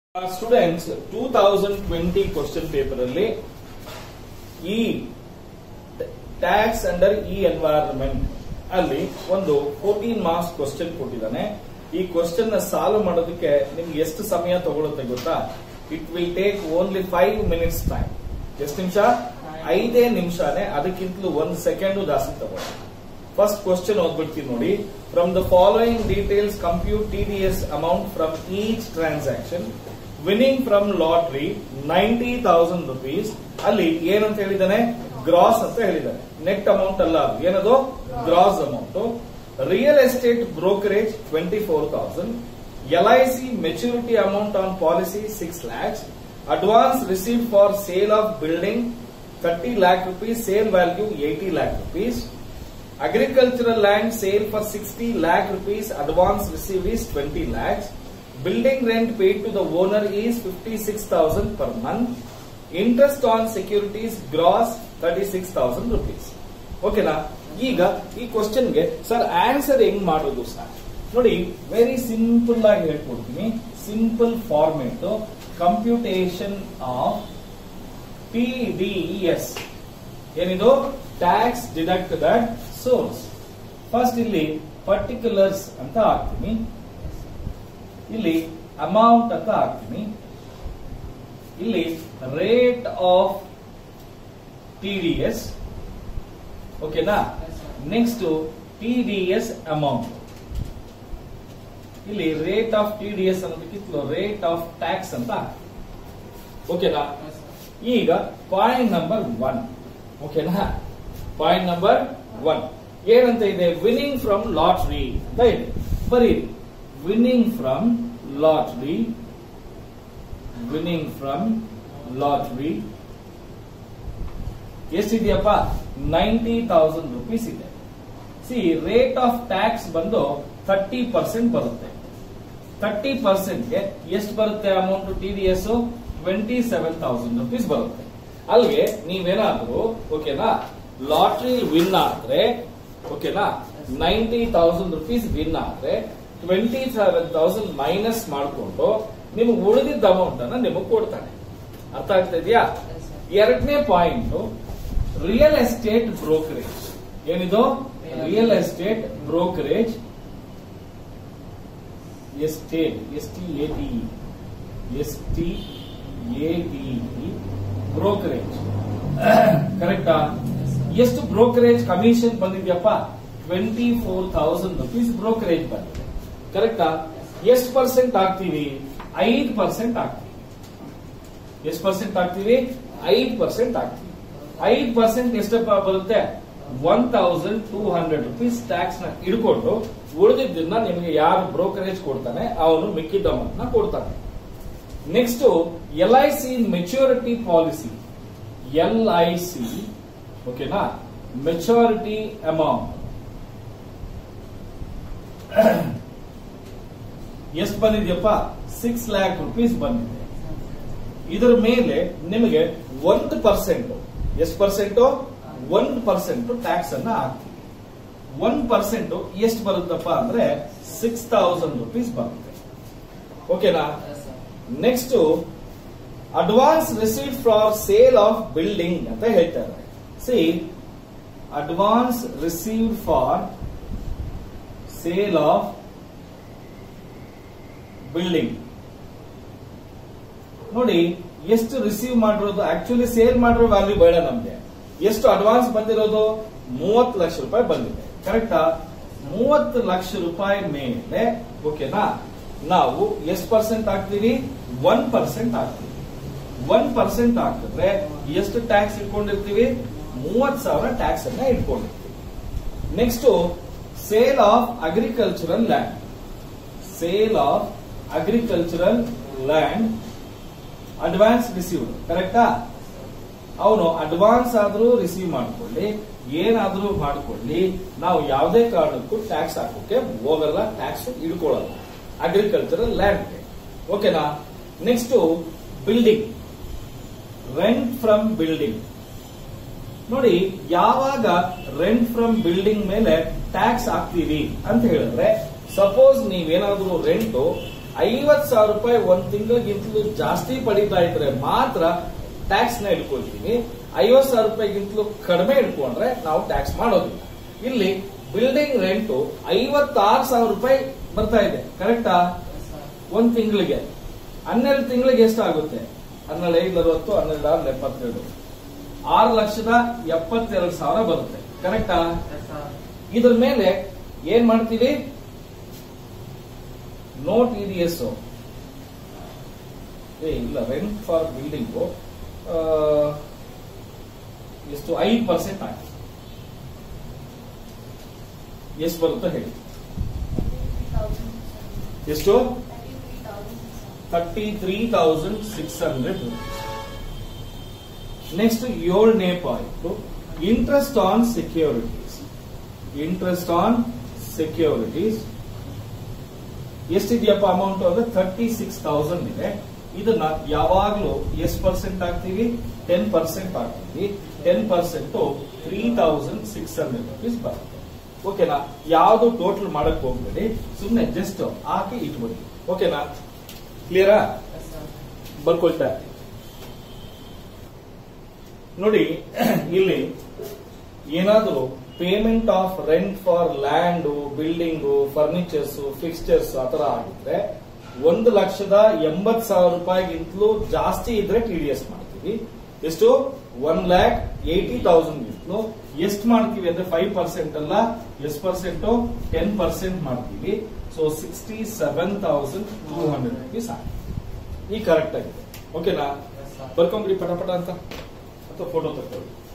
students two thousand twenty question paper ಅಲ್ಲಿ ಈ tax under E environment ಅಲ್ಲಿ ಒಂದು ಫೋರ್ಟೀನ್ ಮಾರ್ಕ್ಸ್ ಕ್ವಶನ್ ಕೊಟ್ಟಿದ್ದಾನೆ ಈ ಕ್ವಶನ್ ನ ಸಾಲ್ವ್ ಮಾಡೋದಕ್ಕೆ ನಿಮ್ಗೆ ಎಷ್ಟು ಸಮಯ ತಗೊಳುತ್ತೆ ಗೊತ್ತಾ it will take only five minutes time ಎಷ್ಟು ನಿಮಿಷ ಐದೇ ನಿಮಿಷನೇ ಅದಕ್ಕಿಂತಲೂ ಒಂದು ಸೆಕೆಂಡ್ ಜಾಸ್ತಿ ತಗೊಳ್ಳಿ ಫಸ್ಟ್ ಕ್ವಶನ್ ಓದ್ಬಿಡ್ತೀನಿ ನೋಡಿ from the following details compute TDS amount from each transaction winning from lottery ninety thousand rupees ಅಲ್ಲಿ ಏನಂತ ಹೇಳಿದಾನೆ ಗ್ರಾಸ್ ಅಂತ ಹೇಳಿದಾನೆ ನೆಟ್ ಅಮೌಂಟ್ ಅಲ್ಲ ಅದು ಏನದು gross amount real estate brokerage twenty four thousand LIC maturity amount on policy six lakhs advance receive for sale of building thirty lakh rupees sale value eighty lakh rupees agricultural land sale for 60 lakh rupees advance received is 20 lakhs building rent paid to the owner is 56000 per month interest on securities gross 36000 rupees ಓಕೆನಾ ಈಗ ಈ ಕ್ವಶನ್ಗೆ sir answer ಹೆಂಗ್ ಮಾಡೋದು sir ನೋಡಿ very simple ಆಗಿ ಹೇಳ್ಕೊಡ್ತೀನಿ simple format computation of P D S ಏನಿದು tax deduct that source first ಇಲ್ಲಿ ಪರ್ಟಿಕ್ಯುಲರ್ಸ್ ಅಂತ ಹಾಕ್ತೀನಿ ಇಲ್ಲಿ ಅಮೌಂಟ್ ಅಂತ ಹಾಕ್ತೀನಿ ಇಲ್ಲಿ rate of T D S ಓಕೆನಾ next T D S amount ಇಲ್ಲಿ rate of T D S ಅನ್ನೋದಕ್ಕಿಂತಲೂ ರೇಟ್ ಆಫ್ ಟ್ಯಾಕ್ಸ್ ಅಂತ ಓಕೆನಾ ಈಗ ಪಾಯಿಂಟ್ ನಂಬರ್ ಒನ್ ಓಕೆನಾ ಪಾಯಿಂಟ್ ನಂಬರ್ ಒನ್ ಏನಂತ ಇದೆ ವಿನ್ನಿಂಗ್ ಫ್ರಮ್ ಲಾಟ್ರಿ ಅಂತ ಇದೆ ಬರೀರಿ winning from lottery winning from lottery ಎಷ್ಟಿದೆಯಪ್ಪ ನೈಂಟಿ ತೌಸಂಡ್ ರುಪೀಸ್ ಇದೆ ಸಿ ರೇಟ್ ಆಫ್ ಟ್ಯಾಕ್ಸ್ ಬಂದು ಥರ್ಟಿ ಪರ್ಸೆಂಟ್ ಬರುತ್ತೆ ಥರ್ಟಿ ಪರ್ಸೆಂಟ್ಗೆ ಎಷ್ಟು ಬರುತ್ತೆ amount T D S twenty seven thousand rupees ಬರುತ್ತೆ ಅಲ್ಲಿಗೆ ನೀವೇನಾದ್ರೂ ಓಕೆನಾ ಲಾಟ್ರಿ ವಿನ್ ಆದ್ರೆ ಓಕೆನಾ ನೈಂಟಿ ತೌಸಂಡ್ ರುಪೀಸ್ ವಿನ್ ಆದ್ರೆ ಟ್ವೆಂಟಿ ಸೆವೆನ್ ತೌಸಂಡ್ ಮೈನಸ್ ಮಾಡಿಕೊಂಡು ನಿಮ್ಗೆ ಉಳಿದಿದ್ದ ಅಮೌಂಟ್ ಅನ್ನ ನಿಮಗೆ ಕೊಡ್ತಾನೆ ಅರ್ಥ ಆಗ್ತಾ ಇದೆಯಾ ಎರಡನೇ ಪಾಯಿಂಟ್ ರಿಯಲ್ ಎಸ್ಟೇಟ್ ಬ್ರೋಕರೇಜ್ ಏನಿದು real estate brokerage estate S T A T S T A T brokerage ಕರೆಕ್ಟಾ ಎಷ್ಟು ಬ್ರೋಕರೇಜ್ ಕಮಿಷನ್ ಬಂದಿದ್ಯಪ್ಪ twenty four thousand rupees brokerage ಬಂದಿದೆ ಕರೆಕ್ಟಾ ಎಷ್ಟು ಪರ್ಸೆಂಟ್ ಆಗ್ತೀವಿ ಐದು ಪರ್ಸೆಂಟ್ ಆಗ್ತೀವಿ ಎಷ್ಟು ಪರ್ಸೆಂಟ್ ಆಗ್ತೀವಿ ಐದು ಪರ್ಸೆಂಟ್ ಆಗ್ತೀವಿ ಐದು ಪರ್ಸೆಂಟ್ ಎಷ್ಟಪ್ಪ ಬರುತ್ತೆ one thousand two hundred rupees tax ನ ಇಡ್ಕೊಂಡು ಉಳಿದಿದ್ದನ್ನ ನಿಮಗೆ ಯಾರು ಬ್ರೋಕರೇಜ್ ಕೊಡ್ತಾನೆ ಅವನು ಮಿಕ್ಕಿದ್ದ ಅಮೌಂಟ್ ನ ಕೊಡ್ತಾನೆ next L I C maturity policy L I C ಓಕೆನಾ ಮೆಚುರಿಟಿ ಅಮೌಂಟ್ ಎಷ್ಟು ಬಂದಿದೆಯಪ್ಪ ಸಿಕ್ಸ್ ಲ್ಯಾಕ್ ರುಪೀಸ್ ಬಂದಿದೆ ಇದರ ಮೇಲೆ ನಿಮಗೆ ಒಂದು ಪರ್ಸೆಂಟ್ ಎಷ್ಟು ಪರ್ಸೆಂಟ್ ಒಂದು ಪರ್ಸೆಂಟ್ ಟ್ಯಾಕ್ಸ್ ಅನ್ನ ಹಾಕ್ತೀವಿ ಒನ್ ಪರ್ಸೆಂಟ್ ಎಷ್ಟು ಬರುತ್ತಪ್ಪ ಅಂದ್ರೆ ಸಿಕ್ಸ್ ತೌಸಂಡ್ ರುಪೀಸ್ ಬರುತ್ತೆ ಓಕೆನಾ next advance receive for sale of building ಅಂತ ಹೇಳ್ತಾರೆ see advance receive for sale of building ನೋಡಿ ಎಷ್ಟು ರಿಸೀವ್ ಮಾಡಿರೋದು ಆಕ್ಚುಲಿ ಸೇಲ್ ಮಾಡಿರೋ ವ್ಯಾಲ್ಯೂ ಬೇಡ ನಮ್ಗೆ ಎಷ್ಟು ಅಡ್ವಾನ್ಸ್ ಬಂದಿರೋದು ಮೂವತ್ತು ಲಕ್ಷ ರೂಪಾಯಿ ಬಂದಿದೆ ಕರೆಕ್ಟಾ ಮೂವತ್ತು ಲಕ್ಷ ರೂಪಾಯಿ ಮೇಲೆ ಓಕೆನಾ ನಾವು ಎಷ್ಟು ಪರ್ಸೆಂಟ್ ಹಾಕ್ತೀವಿ ಒನ್ ಪರ್ಸೆಂಟ್ ಹಾಕ್ತೀವಿ ಒನ್ ಪರ್ಸೆಂಟ್ ಹಾಕಿದ್ರೆ ಎಷ್ಟು ಟ್ಯಾಕ್ಸ್ ಇಟ್ಕೊಂಡಿರ್ತೀವಿ ಮೂವತ್ ಸಾವಿರ ಟ್ಯಾಕ್ಸ್ ಅನ್ನ ಇಟ್ಕೊಂಡಿರ್ತೀವಿ next sale of agricultural land sale of agricultural land advance received ಕರೆಕ್ಟಾ ಅವನು ಅಡ್ವಾನ್ಸ್ ಆದ್ರೂ ರಿಸೀವ್ ಮಾಡ್ಕೊಳ್ಳಿ ಏನಾದ್ರೂ ಮಾಡ್ಕೊಳ್ಳಿ ನಾವು ಯಾವುದೇ ಕಾರಣಕ್ಕೂ ಟ್ಯಾಕ್ಸ್ ಹಾಕೋಕೆ ಹೋಗಲ್ಲ ಟ್ಯಾಕ್ಸ್ ಇಡ್ಕೊಳ್ಳಲ್ಲ ಅಗ್ರಿಕಲ್ಚರಲ್ ಲ್ಯಾಂಡ್ಗೆ ಓಕೆನಾ next building rent from building ನೋಡಿ ಯಾವಾಗ ರೆಂಟ್ ಫ್ರಮ್ ಬಿಲ್ಡಿಂಗ್ ಮೇಲೆ ಟ್ಯಾಕ್ಸ್ ಹಾಕ್ತೀವಿ ಅಂತ ಹೇಳಿದ್ರೆ ಸಪೋಸ್ ನೀವೇನಾದ್ರೂ ರೆಂಟ್ ಐವತ್ ಸಾವಿರ ರೂಪಾಯಿ ಒಂದ್ ತಿಂಗಳಿಗಿಂತಲೂ ಜಾಸ್ತಿ ಪಡಿತಾ ಇದ್ರೆ ಮಾತ್ರ ಟ್ಯಾಕ್ಸ್ ನ ಇಟ್ಕೊಳ್ತೀವಿ ಐವತ್ ಸಾವಿರ ರೂಪಾಯಿಗಿಂತಲೂ ಕಡಿಮೆ ಇಟ್ಕೊಂಡ್ರೆ ನಾವು ಟ್ಯಾಕ್ಸ್ ಮಾಡೋದಿಲ್ಲ ಇಲ್ಲಿ ಬಿಲ್ಡಿಂಗ್ ರೆಂಟು ಐವತ್ತಾರು ಸಾವಿರ ರೂಪಾಯಿ ಬರ್ತಾ ಇದೆ ಕರೆಕ್ಟಾ ಒಂದ್ ತಿಂಗಳಿಗೆ ಹನ್ನೆರಡು ತಿಂಗಳಿಗೆ ಎಷ್ಟಾಗುತ್ತೆ ಹನ್ನೆರಡು ಐದು ಅರವತ್ತು ಹನ್ನೆರಡು ಆರು ಎಪ್ಪತ್ತೆರಡು ಆರು ಲಕ್ಷದ ಎಪ್ಪತ್ತೆರಡು ಸಾವಿರ ಬರುತ್ತೆ ಕರೆಕ್ಟಾ ಇದ್ರ ಮೇಲೆ ಏನ್ ಮಾಡ್ತೀವಿ ನೋಟ್ ಇ ಡಿ ಎಸ್ ಏ ಇಲ್ಲ ರೆಂಟ್ ಫಾರ್ ಬಿಲ್ಡಿಂಗು ಎಷ್ಟು ಐದು ಪರ್ಸೆಂಟ್ ಆಗಿ ಎಷ್ಟು ಬರುತ್ತೋ ಹೇಳಿ ಎಷ್ಟು thirty three thousand six hundred next ಏಳನೇ point interest on securities interest on securities ಎಷ್ಟಿದೆಯಪ್ಪ ಅಮೌಂಟ್ ಅಂದ್ರೆ ತರ್ಟಿ ಸಿಕ್ಸ್ ತೌಸಂಡ್ ಇದೆ ಇದನ್ನ ಯಾವಾಗ್ಲೂ ಎಷ್ಟು ಪರ್ಸೆಂಟ್ ಹಾಕ್ತೀವಿ ಟೆನ್ ಪರ್ಸೆಂಟ್ ಹಾಕ್ತೀವಿ ten percent three thousand six hundred rupees ಬರುತ್ತೆ ಓಕೆನಾ ಯಾವ್ದು ಟೋಟಲ್ ಮಾಡಕ್ ಹೋಗ್ಬೇಡಿ ಸುಮ್ನೆ ಜಸ್ಟ್ ಹಾಕಿ ಇಟ್ಬಿಡಿ ಓಕೆನಾ ಕ್ಲಿಯರಾ ಬರ್ಕೊಳ್ತಾ ನೋಡಿ ಇಲ್ಲಿ ಏನಾದರೂ payment of rent for land building furnitures fixtures ಆತರ ಆಗಿದ್ರೆ ಒಂದು ಲಕ್ಷದ ಎಂಬತ್ ಸಾವಿರ ರೂಪಾಯಿಗಿಂತಲೂ ಜಾಸ್ತಿ ಇದ್ರೆ ಟಿ ಡಿ ಎಸ್ ಮಾಡ್ತೀವಿ ಎಷ್ಟು ಒನ್ ಲ್ಯಾಕ್ ಏಟಿ ತೌಸಂಡ್ ಗಿಂತಲೂ ಎಷ್ಟು ಮಾಡ್ತೀವಿ ಅಂದ್ರೆ ಫೈವ್ ಪರ್ಸೆಂಟ್ ಅಲ್ಲ ಎಷ್ಟು ಪರ್ಸೆಂಟ್ ಟೆನ್ ಪರ್ಸೆಂಟ್ ಮಾಡ್ತೀವಿ so sixty seven thousand two hundred rupees ಆಗಿದೆ ಈ ಕರೆಕ್ಟ್ ಆಗಿದೆ ಓಕೆನಾ ಬರ್ಕೊಂಬಿಡಿ ಪಟ ಪಟ ಅಂತ ಅಥವಾ ಫೋಟೋ ತಗೊಳ್ಳಿ